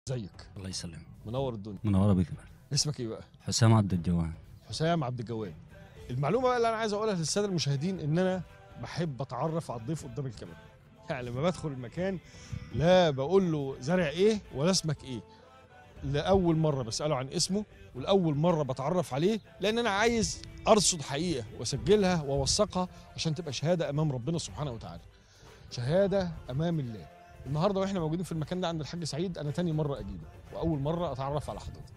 ازيك الله يسلم منور الدنيا منوره بك اسمك ايه بقى حسام عبد الجواد حسام عبد الجواد المعلومه بقى اللي انا عايز اقولها للساده المشاهدين ان انا بحب اتعرف على الضيف قدام الكاميرا يعني لما بدخل المكان لا بقول له زرع ايه ولا اسمك ايه لاول مره بساله عن اسمه ولاول مره بتعرف عليه لان انا عايز ارصد حقيقه واسجلها واوثقها عشان تبقى شهاده امام ربنا سبحانه وتعالى شهاده امام الله النهارده واحنا موجودين في المكان ده عند الحاج سعيد انا تاني مره اجيبه واول مره اتعرف على حضرتك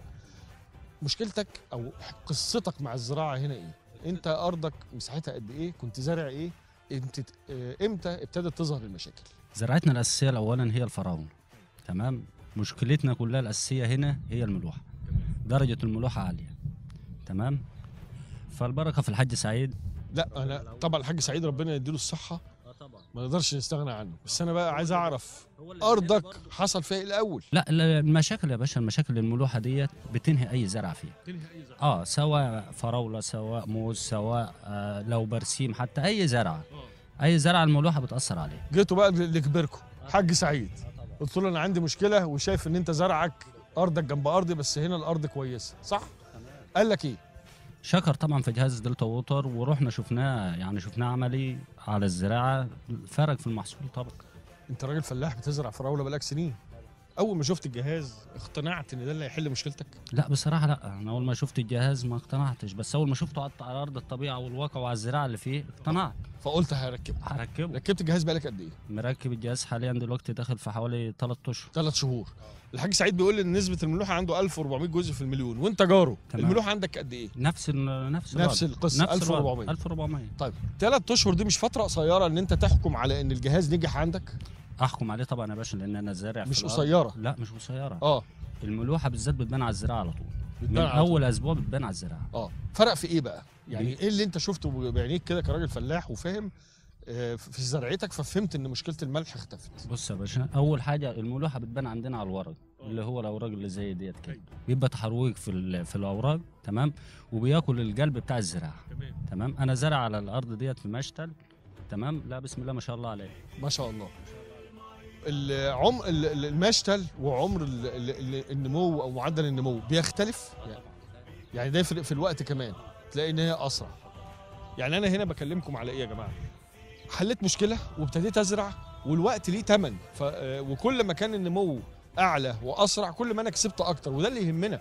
مشكلتك او قصتك مع الزراعه هنا ايه انت ارضك مساحتها قد ايه كنت زارع ايه انت اه، امتى ابتدت تظهر المشاكل زراعتنا الاساسيه اولا هي الفراوله تمام مشكلتنا كلها الاساسيه هنا هي الملوحه درجه الملوحه عاليه تمام فالبركه في الحاج سعيد لا انا طبعا الحاج سعيد ربنا يديله الصحه ما نقدرش نستغنى عنه بس انا بقى عايز اعرف ارضك حصل فيها ايه الاول لا لا، المشاكل يا باشا المشاكل الملوحه ديت بتنهي اي زرع فيها اه سواء فراوله سواء موز سواء آه لو برسيم حتى اي زرعه اي زرعه الملوحه بتاثر عليه جيتوا بقى لكبركم حاج سعيد قلت له انا عندي مشكله وشايف ان انت زرعك ارضك جنب ارضي بس هنا الارض كويسه صح قال لك ايه شكر طبعا في جهاز دلتا ووتر ورحنا شفناه يعني شفناه عملي على الزراعه فرق في المحصول طبعا انت راجل فلاح بتزرع فراوله بقالك سنين اول ما شفت الجهاز اقتنعت ان ده اللي هيحل مشكلتك لا بصراحه لا انا اول ما شفت الجهاز ما اقتنعتش بس اول ما شفته على على ارض الطبيعه والواقع وعلى الزراعه اللي فيه اقتنعت فقلت هركبه هركبه ركبت الجهاز بقالك قد ايه مركب الجهاز حاليا دلوقتي داخل في حوالي 3 اشهر ثلاث شهور الحاج سعيد بيقول لي ان نسبه الملوحه عنده 1400 جزء في المليون وانت جاره تمام. الملوحه عندك قد ايه نفس ال نفس نفس الوضع. القصه نفس الوضع. 1400 1400 طيب ثلاث اشهر دي مش فتره قصيره ان انت تحكم على ان الجهاز نجح عندك احكم عليه طبعا يا باشا لان انا زارع في مش الأرض. قصيره لا مش قصيره اه الملوحه بالذات بتبان على الزراعه على طول من بتبان على طول. اول اسبوع بتبان على الزراعه اه فرق في ايه بقى يعني بي- ايه اللي انت شفته بعينيك كده كراجل فلاح وفاهم آه، في زرعتك ففهمت ان مشكله الملح اختفت بص يا باشا اول حاجه الملوحه بتبان عندنا على الورق اللي هو الاوراق اللي زي ديت كده بيبقى تحرويق في ال- في الاوراق تمام وبياكل القلب بتاع الزراعه تمام تمام انا زرع على الارض ديت في مشتل تمام لا بسم الله ما شاء الله عليه ما شاء الله العم ال- ال- المشتل وعمر ال- ال- ال- النمو او معدل النمو بيختلف يعني- يعني ده يفرق في الوقت كمان تلاقي ان هي اسرع يعني انا هنا بكلمكم على ايه يا جماعه حليت مشكله وابتديت ازرع والوقت ليه ثمن ف... آه، وكل ما كان النمو اعلى واسرع كل ما انا كسبت اكتر وده اللي يهمنا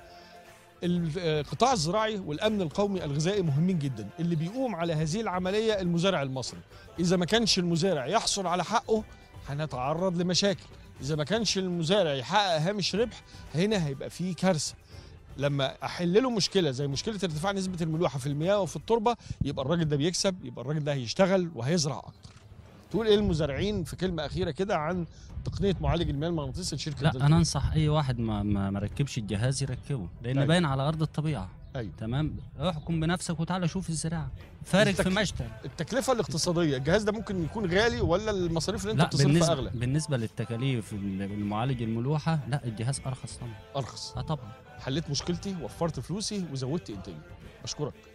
القطاع الزراعي والامن القومي الغذائي مهمين جدا اللي بيقوم على هذه العمليه المزارع المصري اذا ما كانش المزارع يحصل على حقه هنتعرض لمشاكل اذا ما كانش المزارع يحقق هامش ربح هنا هيبقى فيه كارثه لما احل له مشكله زي مشكله ارتفاع نسبه الملوحه في المياه وفي التربه يبقى الراجل ده بيكسب يبقى الراجل ده هيشتغل وهيزرع اكتر تقول ايه المزارعين في كلمه اخيره كده عن تقنيه معالج المياه المغناطيسي لشركه لا دلتا انا انصح اي واحد ما ما ما ركبش الجهاز يركبه لان أيوة. باين على ارض الطبيعه ايوه تمام احكم بنفسك وتعالى شوف الزراعه فارق في التك- مشتل التكلفه الاقتصاديه الجهاز ده ممكن يكون غالي ولا المصاريف اللي انت لا بتصرفها بالنسبه اغلى بالنسبه للتكاليف المعالج الملوحه لا الجهاز ارخص طبعا ارخص اه طبعا حليت مشكلتي وفرت فلوسي وزودت انتاجي اشكرك